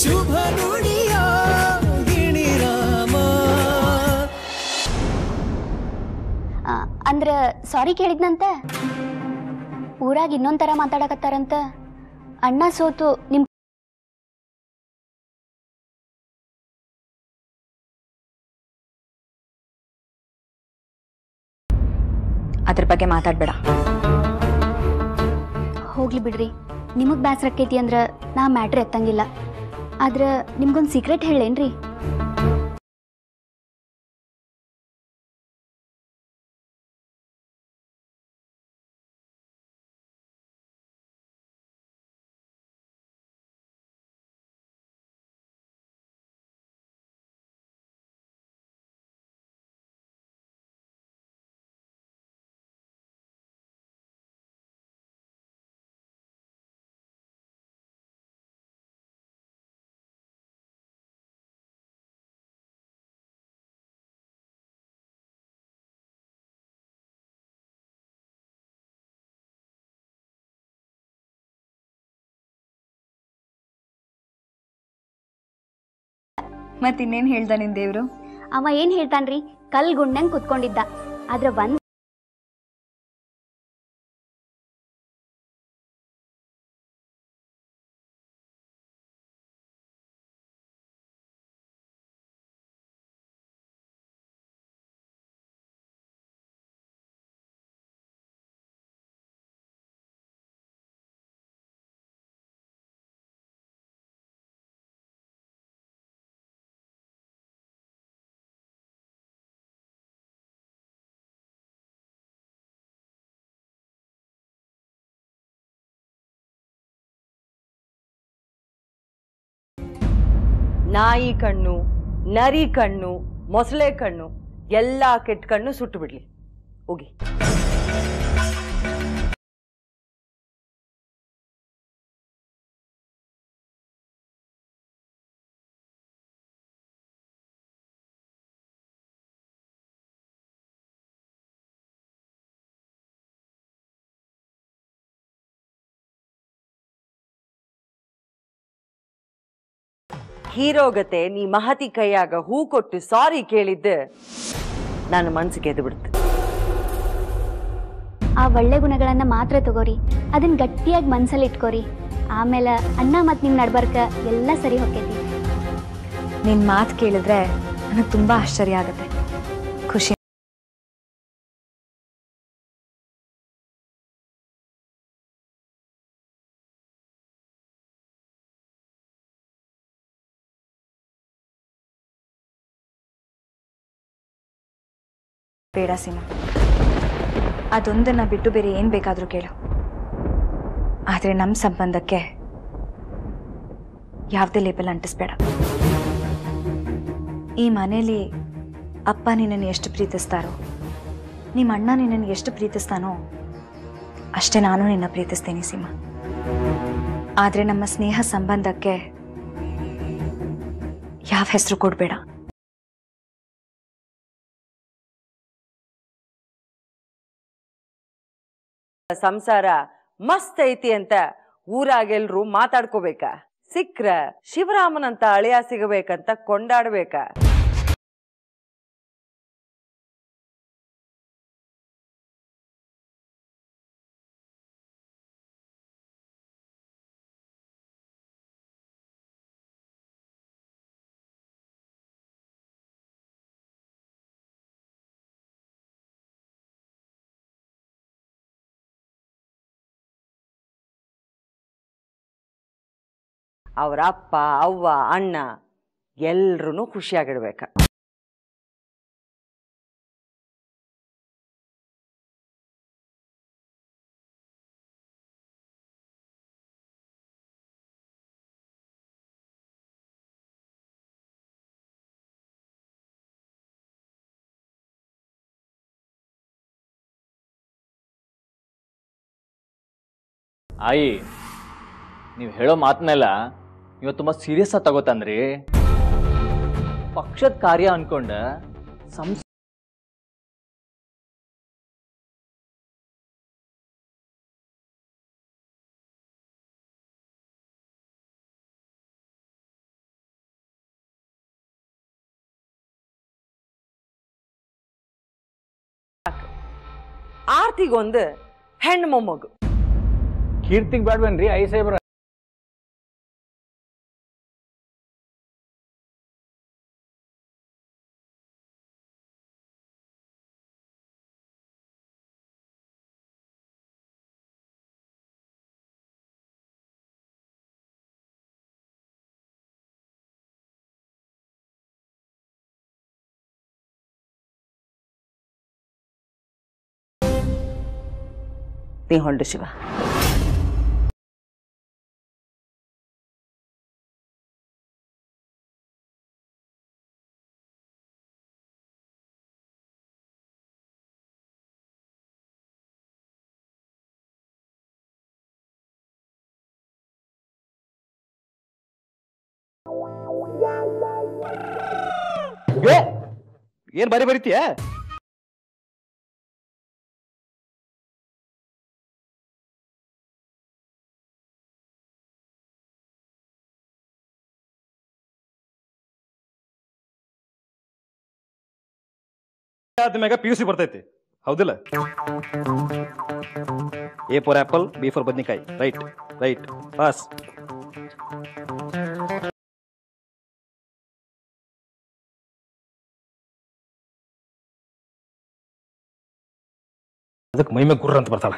ಶುಭ ನುಡಿಯ ಗಿಣಿರಾಮ ಆ, ಅಂದ್ರ ಸಾರಿ ಕೇಳಿದ್ನಂತ ಊರಾಗ ಇನ್ನೊಂದ್ ಥರ ಮಾತಾಡಕತ್ತಾರಂತ ಅಣ್ಣ ಸೋತು ನಿಮ್ ಅದ್ರ ಬಗ್ಗೆ ಮಾತಾಡ್ಬೇಡ ಹೋಗ್ಲಿ ಬಿಡ್ರಿ ನಿಮಗ್ ಬ್ಯಾಸ್ರಕ್ಕೈತಿ ಅಂದ್ರ ನಾ ಮ್ಯಾಟ್ರ್ ಎತ್ತಂಗಿಲ್ಲ ಆದ್ರ ನಿಮ್ಗೊಂದ್ ಸೀಕ್ರೆಟ್ ಹೇಳೇನ್ರಿ ಮತ್ ಇನ್ನೇನ್ ಹೇಳ್ದ ನಿನ್ ದೇವ್ರು ಅವ ಏನ್ ಹೇಳ್ತಾನ್ರಿ ಕಲ್ ಗುಂಡಂಗ್ ಕುತ್ಕೊಂಡಿದ್ದ ಆದ್ರ ಒಂದ್ ನಾಯಿ ಕಣ್ಣು ನರಿ ಕಣ್ಣು ಮೊಸಳೆ ಕಣ್ಣು ಎಲ್ಲಾ ಕೆಟ್ಟ ಕಣ್ಣು ಸುಟ್ಟು ಬಿಡ್ಲಿ ಹೋಗಿ ಹೀರೋಗತೆ ನೀ ಮಹತಿ ಕೈಯಾಗ ಹೂ ಕೊಟ್ಟು ಸಾರಿ ಕೇಳಿದ್ದೆ ನನ್ನ ಮನ್ಸಿಗೆ ಎದ್ದು ಬಿಡ್ತು ಆ ಒಳ್ಳೆ ಗುಣಗಳನ್ನ ಮಾತ್ರ ತಗೋರಿ ಅದನ್ನ ಗಟ್ಟಿಯಾಗಿ ಮನ್ಸಲ್ಲಿ ಇಟ್ಕೋರಿ ಆಮೇಲೆ ಅಣ್ಣ ಮತ್ ನಿಮ್ ನಡ್ಬರ್ಕ ಎಲ್ಲ ಸರಿ ಹೋಗ್ತೈತಿ ನಿನ್ ಮಾತು ಕೇಳಿದ್ರೆ ನನಗೆ ತುಂಬಾ ಆಶ್ಚರ್ಯ ಆಗುತ್ತೆ ಖುಷಿ ಬೇಡ ಸೀಮಾ ಅದೊಂದನ್ನ ಬಿಟ್ಟು ಬೇರೆ ಏನ್ ಬೇಕಾದ್ರೂ ಕೇಳು ಆದ್ರೆ ನಮ್ಮ ಸಂಬಂಧಕ್ಕೆ ಯಾವುದೇ ಲೇಬಲ್ ಅಂಟಿಸ್ಬೇಡ ಈ ಮನೇಲಿ ಅಪ್ಪ ನಿನ್ನನ್ನು ಎಷ್ಟು ಪ್ರೀತಿಸ್ತಾರೋ ನಿಮ್ಮ ಅಣ್ಣ ನಿನ್ನನ್ನು ಎಷ್ಟು ಪ್ರೀತಿಸ್ತಾನೋ ಅಷ್ಟೇ ನಾನು ನಿನ್ನ ಪ್ರೀತಿಸ್ತೀನಿ ಸೀಮಾ ಆದರೆ ನಮ್ಮ ಸ್ನೇಹ ಸಂಬಂಧಕ್ಕೆ ಯಾವ ಹೆಸರು ಕೊಡಬೇಡ ಸಂಸಾರ ಮಸ್ತ್ ಐತಿ ಅಂತ ಊರಾಗೆಲ್ರು ಮಾತಾಡ್ಕೋಬೇಕ ಸಿಕ್ರ ಶಿವರಾಮನಂತ ಅಳಿಯ ಸಿಗಬೇಕಂತ ಕೊಂಡಾಡ್ಬೇಕ ಅವ್ರ ಅಪ್ಪ ಅವ್ವ ಅಣ್ಣ ಎಲ್ರೂ ಖುಷಿಯಾಗಿಡ್ಬೇಕ ಆಯಿ ನೀವು ಹೇಳೋ ಮಾತನ್ನೆಲ್ಲ ಇವತ್ತು ತುಂಬ ಸೀರಿಯಸ್ ಆಗಿ ತಗೋತಂದ್ರಿ ಪಕ್ಷದ ಕಾರ್ಯ ಅನ್ಕೊಂಡ ಸಂಸ್ ಆರ್ತಿಗೊಂದು ಹೆಣ್ಣು ಮೊಮ್ಮಗು ಕೀರ್ತಿಗೆ ಬೇಡವೇನ್ರಿ ಐ ಸಾಹೇಬ್ರ ನೀ ಹೊಂಡು ಶಿವ ಏ ಏನ್ ಬರಿ ಬರಿತೀಯ ಆದ್ಮ್ಯಾಗ ಪಿ ಯು ಸಿ ಬರ್ತೈತಿ ಹೌದಿಲ್ಲ A for apple B for ಬದ್ನಿಕಾಯಿ ರೈಟ್ ರೈಟ್ ಪಾಸ್ ಅದಕ್ಕೆ ಮೈಮೆ ಗುರ್ರ ಅಂತ ಬರ್ತಾಳ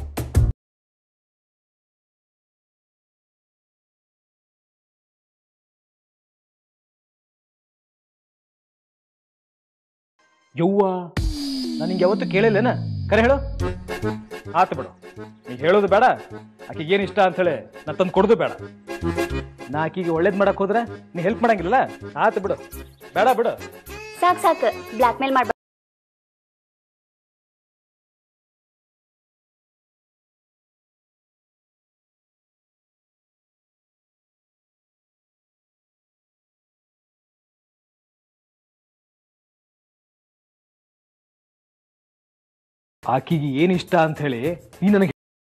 ಯವ್ವ ನಾನು ನಿಂಗೆ ಯಾವತ್ತೂ ಕೇಳಿಲ್ಲೇನ ಕರೆ ಹೇಳು ಆತು ಬಿಡು ನೀ ಹೇಳೋದು ಬೇಡ ಆಕಿಗೆ ಏನು ಇಷ್ಟ ಅಂತ ಹೇಳಿ ನಾ ತಂದು ಕೊಡೋದು ಬೇಡ ನಾ ಆಕಿಗೆ ಒಳ್ಳೇದು ಮಾಡಕ್ ಹೋದ್ರೆ ನೀ ಹೆಲ್ಪ್ ಮಾಡಂಗಿಲ್ಲ ಆತು ಬಿಡು ಬೇಡ ಬಿಡು ಸಾಕು ಸಾಕು ಬ್ಲ್ಯಾಕ್ ಮೇಲ್ ಮಾಡ್ಬ ಆಕಿಗೆ ಏನು ಇಷ್ಟ ಅಂತ ಹೇಳಿ ನೀ ನನಗೆ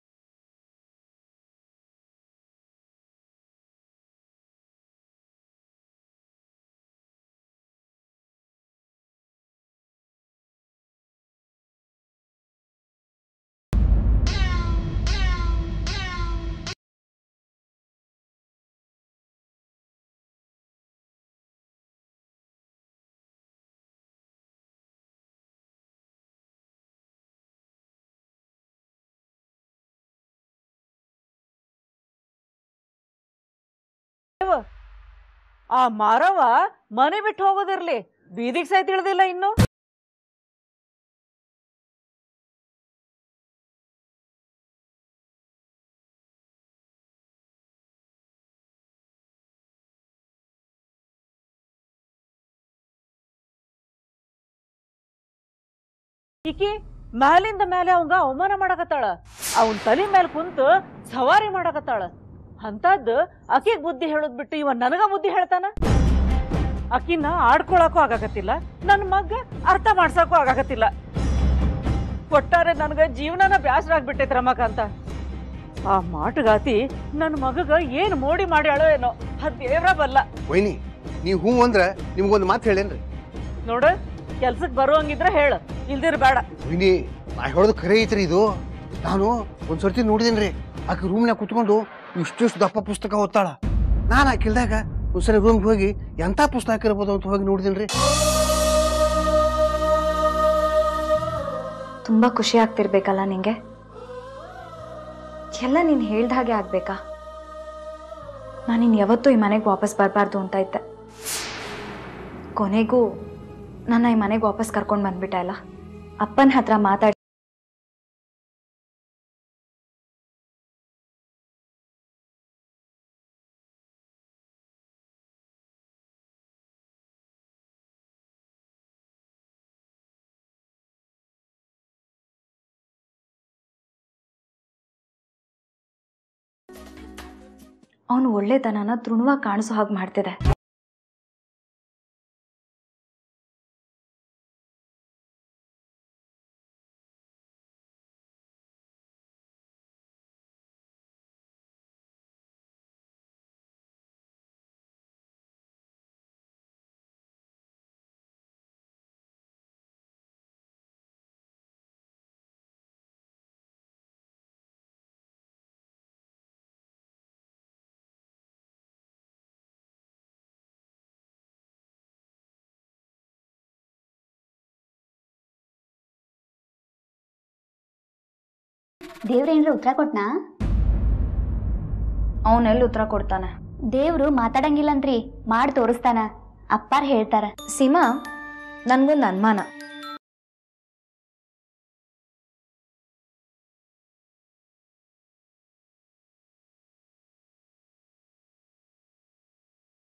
ಆ ಮಾರವ ಮನೆ ಬಿಟ್ಟು ಹೋಗೋದಿರ್ಲಿ ಬೀದಿಗೆ ಸಹಿತ ಇಳ್ದಿಲ್ಲ ಇನ್ನು ಈಕಿ ಮ್ಯಾಲಿಂದ ಮೇಲೆ ಅವಂಗ ಅವಮಾನ ಮಾಡಕತ್ತಾಳ ಅವನ್ ತಲೆ ಮೇಲೆ ಕುಂತು ಸವಾರಿ ಮಾಡಕತ್ತಾಳ ಅಂತದ್ದು ಆಕಿಗ್ ಬುದ್ಧಿ ಹೇಳೋದ್ ಬಿಟ್ಟು ಇವ ನನಗ ಬುದ್ಧಿ ಹೇಳ್ತಾನ ಆಕಿನ ಆಡ್ಕೊಳಕ್ಕೂ ಆಗಾಕತ್ತಿಲ್ಲ ನನ್ನ ಮಗ್ಗ ಅರ್ಥ ಮಾಡ್ಸಕ್ಕೂ ಆಗಾಕತ್ತಿಲ್ಲ ಒಟ್ಟಾರೆ ನನಗ ಜೀವನನ ಬ್ಯಾಸರ ಆಗ್ಬಿಟ್ಟೈತ್ ರಮಕಾಂತ ಆ ಮಾಟುಗಾತಿ ನನ್ನ ಮಗಗ ಏನ್ ಮೋಡಿ ಮಾಡ್ಯಾಳೋ ಏನೋ ಅದ್ ದೇವ್ರ ಬಲ್ಲ ವೈನಿ ನೀವು ಹ್ಞೂ ಅಂದ್ರೆ ನಿಮ್ಗೊಂದು ಮಾತು ಹೇಳೇನ್ರಿ ನೋಡ ಕೆಲ್ಸಕ್ ಬರುವಂಗಿದ್ರ ಹೇಳ ಇಲ್ದಿರ್ ಬೇಡ ವೈನಿ ನಾ ಹೇಳೋದು ಖರೆ ಐತ್ರಿ ಇದು ನಾನು ಒಂದ್ ಸರ್ತಿ ನೋಡಿದೇನ್ರಿ ಆಕೆ ರೂಮ್ನಾಗ ಕುತ್ಕೊಂಡು ಇಷ್ಟಿಷ್ಟು ದಪ್ಪ ಪುಸ್ತಕ ಓದ್ತಾಳ ನಾನು ಆಕಿಲ್ದಾಗ ಒಂದ್ಸರಿ ರೂಮ್ಗೆ ಹೋಗಿ ಎಂಥ ಪುಸ್ತಕ ಹಾಕಿರ್ಬೋದು ಅಂತ ಹೋಗಿ ನೋಡಿದೇನ್ರಿ ತುಂಬ ಖುಷಿ ಆಗ್ತಿರ್ಬೇಕಲ್ಲ ನಿಂಗೆ ಎಲ್ಲ ನೀನು ಹೇಳ್ದ ಹಾಗೆ ಆಗ್ಬೇಕಾ ನಾನು ಇನ್ನು ಯಾವತ್ತೂ ಈ ಮನೆಗೆ ವಾಪಸ್ ಬರಬಾರ್ದು ಅಂತ ಇದ್ದೆ ಕೊನೆಗೂ ನನ್ನ ಈ ಮನೆಗೆ ವಾಪಸ್ ಕರ್ಕೊಂಡು ಬಂದ್ಬಿಟ್ಟೆ ಅಲ್ಲ ಅಪ್ಪನ ಹತ್ರ ಮಾತಾಡಿ ಅವನು ಒಳ್ಳೆತನನ ತೃಣವಾಗಿ ಕಾಣಿಸೋ ಹಾಗೆ ಮಾಡ್ತಿದೆ ದೇವ್ರೇನ್ರ ಉತ್ತರ ಕೊಟ್ನಾ ಅವನೆಲ್ಲಿ ಉತ್ತರ ಕೊಡ್ತಾನೆ ದೇವ್ರು ಮಾತಾಡಂಗಿಲ್ಲಂತ್ರಿ ಮಾಡಿ ತೋರಿಸ್ತಾನ ಅಪ್ಪಾರ್ ಹೇಳ್ತಾರ ಸೀಮಾ ನನ್ಗೊಂದು ಅನುಮಾನ